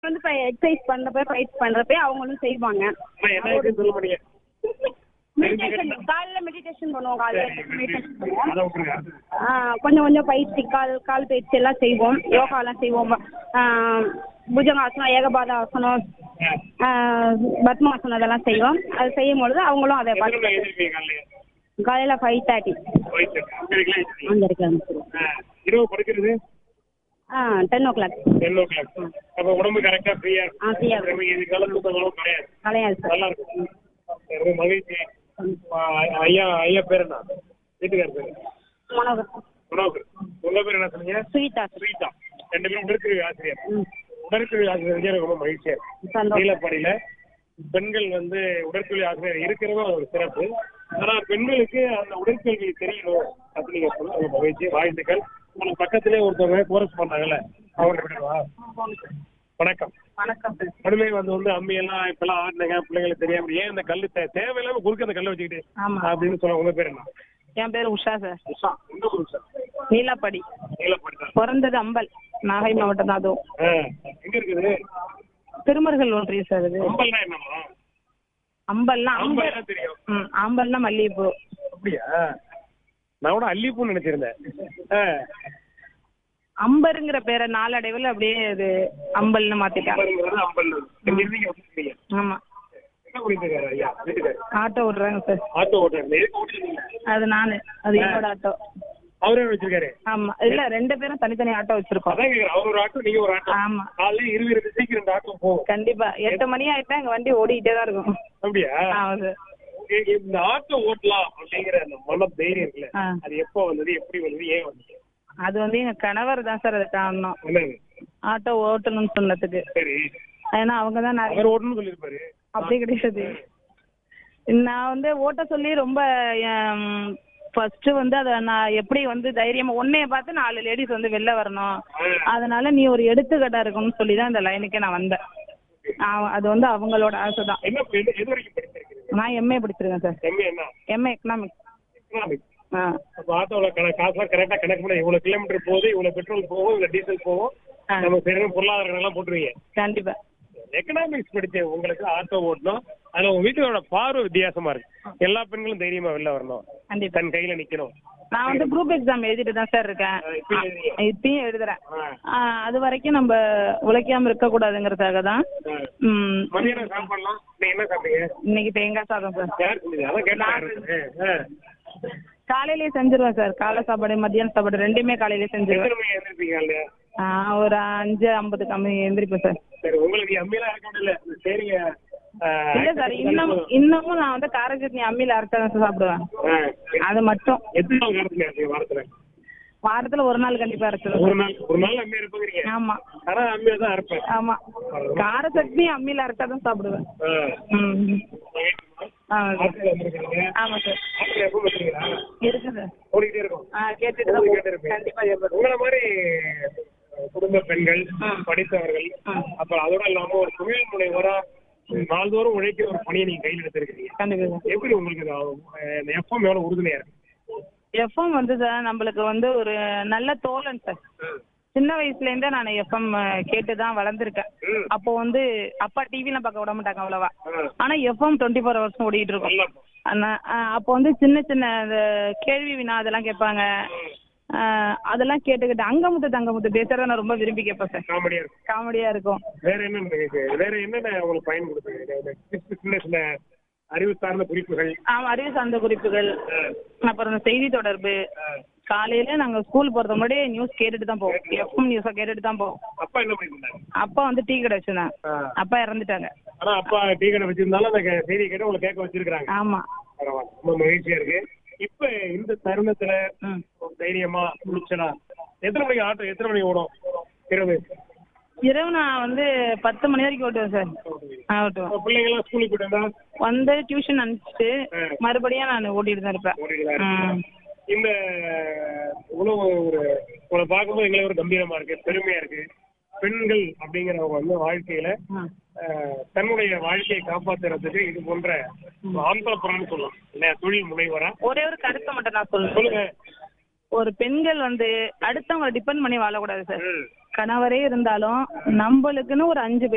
வந்து இப்போ எக்ஸசைஸ் பண்ணுறப்ப ஃபைட் பண்ணுறப்ப அவங்களும் செய்வாங்க அம்மா, என்ன இருக்குன்னு சொல்ல மாட்டீங்க மெடிடேஷன் காலைல மெடிடேஷன் பண்ணுவோம் காலைல மெடிடேஷன் பண்ணுவோம் அதை விட்டுருங்க ஆ, கொஞ்சம் கொஞ்சம் பயிற்சி கால் கால் பயிற்சி எல்லாம் செய்வோம் யோகாலாம் செய்வோம் ஆ, புஜங்காசனம் ஏகபாத ஆசனம் ஆ, பத்மாசனம் அதெல்லாம் செய்வோம் அது செய்யும் பொழுது அவங்களும் அதை எத்தனை பார்த்து மணிக்கு எழுந்திருப்பீங்க காலையில? காலையில் ஃபைவ் தேர்ட்டி போயிட்டு, அங்க இருக்கலாம் எழுந்திருப்பீங்க. அங்கே இருக்க ஆரம்பிச்சிடுவோம் ஆ, இரவு படுக்கிறது ஆ ten o'clock ten o'clock அப்ப உடம்பு கரெக்டா ஃப்ரீயா ஆ ஃப்ரீயாக இருக்கும் இருக்கும் இது காலம் தூக்கம் கிடையாது கிடையாது சார் நல்லா இருக்கும் ரொம்ப மகிழ்ச்சி ஆ, ஐயா ஐயா பேர் என்ன வீட்டுக்கார் பேரு மனோகர் மனோகர் உங்க பேர் என்ன சொன்னீங்க ஸ்வீட்டா சார் ஸ்வீதா ரெண்டு பேரும் உடற்கல்வி ஆசிரியர் ம் உடற்கல்வி ஆசிரியர் எனக்கு ரொம்ப மகிழ்ச்சியா இருக்கு சந்தோஷம் நீலப்பாடியில பெண்கள் வந்து உடற்கல்வி ஆசிரியர் இருக்கிறதும் ஒரு சிறப்பு ஆனா பெண்களுக்கு அந்த உடற்கல்வி தெரியணும் அப்படின்னு நீங்க சொல்ல ரொம்ப மகிழ்ச்சி வாழ்த்துக்கள் உங்களுக்கு பக்கத்திலே ஒருத்தவங்க கோரஸ் பண்ணாங்கல்ல அவங்க விடவா வணக்கம் வணக்கம் சார் கடுமை வந்து வந்து அம்மி எல்லாம் இப்பெல்லாம் ஆடினாங்க பிள்ளைங்களுக்கு தெரியாம ஏன் இந்த கல்லு தே- தேவையில்லாம குறுக்க அந்த கல்லை வச்சுக்கிட்டு ஆமா. அப்படின்னு சொல்ல உங்க பேர் என்ன என் பேர் உஷா சார் உஷா இந்த ஊர் சார் நீலாப்படி நீலப்பாடி தான் பிறந்தது அம்பல் நாகை மாவட்டம் தான் அதுவும் ஆ, எங்க இருக்குது திருமருகல் ஒன்றியம் சார் இது அம்பல்னா என்னமா அம்பல்னா அம்பல் அம்பல்னா தெரியும் ம் அம்பல்னா மல்லிகைப்பூ அப்படியா நான் கூட அல்லிப்பூன்னு நினைச்சிருந்தேன் ஆ, அம்பருங்கிற பேரை நாளடைவில் அப்படியே அது அம்பல்னு மாத்திட்டாங்க அம்பல்ங்கிறது அம்பல் இங்க இருந்தீங்க வந்துருக்கீங்க ஆமா என்ன பண்ணிட்டு ஐயா வீட்டுக்காரு ஆட்டோ விடுறாங்க சார் ஆட்டோ ஓட்டுறாரு எதுக்கு ஓட்டுறீங்க அது நானு அது என்னோட ஆட்டோ அவரே வச்சிருக்காரு ஆமா இல்ல ரெண்டு பேரும் தனித்தனி ஆட்டோ வச்சிருக்கோம் அதான் கேக்குறேன் அவர் ஒரு ஆட்டோ நீங்க ஒரு ஆட்டோ ஆமா காலையில இருபது இருபது சீக்கிரம் ரெண்டு ஆட்டோ போகும் கண்டிப்பா எட்டு மணி ஆயிட்டா எங்க வண்டி ஓடிக்கிட்டே தான் இருக்கும் அப்படியா ஆமா சார் இ- இந்த ஆட்டோ ஓட்டலாம் அப்படிங்கிற அந்த மன தைரியம் இருக்குல்ல ஆ. அது எப்போ வந்தது எப்படி வந்தது ஏன் வந்தது அது வந்து எங்க கணவர் தான் சார் அது காரணம் என்னது ஆட்டோ ஓட்டணும்னு சொன்னதுக்கு சரி ஏன்னா அவங்க தான் நிறைய அவர் ஓட்டணும்னு சொல்லியிருப்பாரு அப்படி கிடையாது நான் வந்து ஓட்ட சொல்லி ரொம்ப ஃபர்ஸ்ட் வந்து அதை நான் எப்படி வந்து தைரியமா உன்னைய பார்த்து நாலு லேடிஸ் வந்து வெளில வரணும் அதனால நீ ஒரு எடுத்துக்காட்டா இருக்கணும்னு சொல்லி தான் இந்த லைனுக்கே நான் வந்தேன் நான் அது வந்து அவங்களோட ஆசை தான் என்ன எது- எது வரைக்கும் படிச்சிருக்கீங்க நான் எம்ஏ படிச்சிருக்கேன் சார் எம்ஏ என்ன எம்ஏ எக்கனாமிக்ஸ் எக்கனாமிக்ஸ் ஆ அப்ப ஆட்டோல கணக்கு காசுலாம் கரெக்டா கணக்கு பண்ண இவ்வளவு கிலோமீட்டர் போகுது இவ்வளவு பெட்ரோல் போகும் இவ்வளவு டீசல் போகும் ஆ. நம்ம சரியான பொருளாதார கணக்கெல்லாம் போட்டுருவீங்க கண்டிப்பா எக்கனாமிக்ஸ் படிச்ச உங்களுக்கு ஆட்டோ ஓட்டணும் அதுல உங்க வீட்டோட பார்வை வித்தியாசமா இருக்கு எல்லா பெண்களும் தைரியமா வெளில வரணும் கண்டிப்பா தன் கையில நிக்கணும் நான் வந்து குரூப் எக்ஸாம் எழுதிட்டு தான் சார் இருக்கேன் ஆ, இப்பயும் எழுதுறீங்க? இப்பயும் எழுதுறேன் ஆ. ஆ, அது வரைக்கும் நம்ம உழைக்காம இருக்க கூடாதுங்கிறதுக்காக தான் ஆ. ம், மதியானம் சாப்பிடலாம் நீங்க என்ன சாப்பிட்டீங்க இன்னைக்கு தேங்காய் சாதம் சார் யார் செஞ்சது அதான் கேட்டேன் காலையிலேயே செஞ்சிருவேன் சார் காலை சாப்பாடு மத்தியான சாப்பாடு ரெண்டுமே காலையிலேயே செஞ்சிருவேன் எத்தனை மணி எழுந்திருப்பீங்க இல்லையா ஆ, ஒரு அஞ்சு ஐம்பது கம்மி எந்திரிப்பேன் சார் சரி உங்களுக்கு அம்மியெல்லாம் இருக்க முடியல சரிங்க ஆ, இல்ல சார் இன்னும் இன்னமும் நான் வந்து கார சட்னி அம்மியில அரைச்சா தான் சார் சாப்பிடுவேன் ஆ. அது மட்டும் எத்தனை நாள் நேரத்துல இருக்கீங்க வாரத்துல வாரத்துல ஒரு நாள் கண்டிப்பா அரைச்சிருவேன் ஒரு நாள் ஒரு நாள் அம்மியா இருப்பீங்க ஆமா ஆனா அம்மியா தான் இருப்பேன் ஆமா கார சட்னி அம்மியில அரைச்சா தான் சாப்பிடுவேன் ஆ. ம் ஆ சார். ஆட்கள் வந்திருக்காங்க ஆமா சார் ஆட்கள் எப்போ வச்சுருக்கீங்களா இருக்கு சார் ஓடிக்கிட்டே இருக்கும் ஆ கேட்டுட்டு தான் போவேன். கண்டிப்பா கேட்பேன் உங்களை மாதிரி குடும்ப பெண்கள் ம். படித்தவர்கள் ம். அப்புறம் அதோட இல்லாம ஒரு தொழில் முனைவரா நாள்தோறும் உழைக்கிற ஒரு பணியை நீங்க கையில் எடுத்திருக்கீங்க கண்டிப்பா சார் எப்படி உங்களுக்கு இது, அஹ், இந்த எஃப்எம் எவ்வளவு உறுதுணையா இருக்கு எஃப்எம் வந்து சார் நம்மளுக்கு வந்து ஒரு நல்ல தோழன் சார் சின்ன வயசுல இருந்தே நான் எஃப்எம் கேட்டு தான் வளர்ந்துருக்கேன் ம். அப்போ வந்து அப்பா டிவிலாம் பார்க்க விட மாட்டாங்க அவ்வளவா ஆ. ஆனா எஃப்எம் டுவெண்ட்டி ஃபோர் ஹவர்ஸ் ஓடிட்டு இருக்கும் நல்லா ஆனா, ஆ, அப்போ வந்து சின்ன சின்ன இந்த கேள்வி வினா அதெல்லாம் கேட்பாங்க ஆ, அதெல்லாம் கேட்டுக்கிட்டு அங்கமுத்து தங்கமுத்து பேசுறத நான் ரொம்ப விரும்பி கேட்பேன் சார் காமெடியா இருக்கும் காமெடியா இருக்கும் வேற என்ன இருக்கு? வேற என்னென்ன உங்களுக்கு பயன் கொடுக்குது சின்ன சின்ன அறிவு சார்ந்த குறிப்புகள் ஆமா அறிவு சார்ந்த குறிப்புகள் அஹ், அப்புறம் இந்த செய்தி தொடர்பு அஹ். காலையில நாங்க ஸ்கூல் போறது முன்னாடி நியூஸ் கேட்டுட்டு தான் போவோம் எஃப்எம் நியூஸை கேட்டுட்டு தான் போவோம் அப்பா என்ன பண்ணிருந்தாங்க அப்பா வந்து டீ கடை வச்சிருந்தாங்க ஆஹ். அப்பா இறந்துட்டாங்க ஆனா அப்பா டீ கடை வச்சிருந்தாலும் அந்த கே- செய்தி கேட்டு உங்களை கேட்க வச்சிருக்காங்க ஆமா பரவாயில்ல ரொம்ப மகிழ்ச்சியா இருக்கு இப்ப இந்த தருணத்துல ம். ஒரு தைரியமா துணிச்சலா எத்தனை மணிக்கு ஆட்டோ எத்தனை மணிக்கு ஓடும் இரவு இரவு நான் வந்து பத்து மணி வரைக்கும் ஓட்டுவேன் சார் ஆ ஓட்டுவேன் இப்ப பிள்ளைங்க எல்லாம் ஸ்கூலுக்கு போயிட்டு வந்தா வந்து டியூஷன் அனுப்பிச்சிட்டு ம். மறுபடியும் நான் ஓட்டிட்டு தான் இருப்பேன் ஓடிட்டு தான் இருக்கு. ம். இந்த உணவு ஒரு உங்களை பார்க்கும்போது எங்களுக்கு ஒரு கம்பீரமா இருக்கு பெருமையா இருக்கு பெண்கள் அப்படிங்கிறவங்க வந்து வாழ்க்கையில ம். அஹ், தன்னுடைய வாழ்க்கையை காப்பாத்துறதுக்கு இது போன்ற ஆந்திரப்புறான்னு சொல்லலாம் இல்லையா தொழில் முனைவரா ஒரே ஒரு கருத்தை மட்டும் நான் சொல்லுவேன் சொல்லுங்க ஒரு பெண்கள் வந்து அடுத்தவங்களை டிபெண்ட் பண்ணி வாழக்கூடாது சார் ம். கணவரே இருந்தாலும் நம்மளுக்குன்னு ஒரு அஞ்சு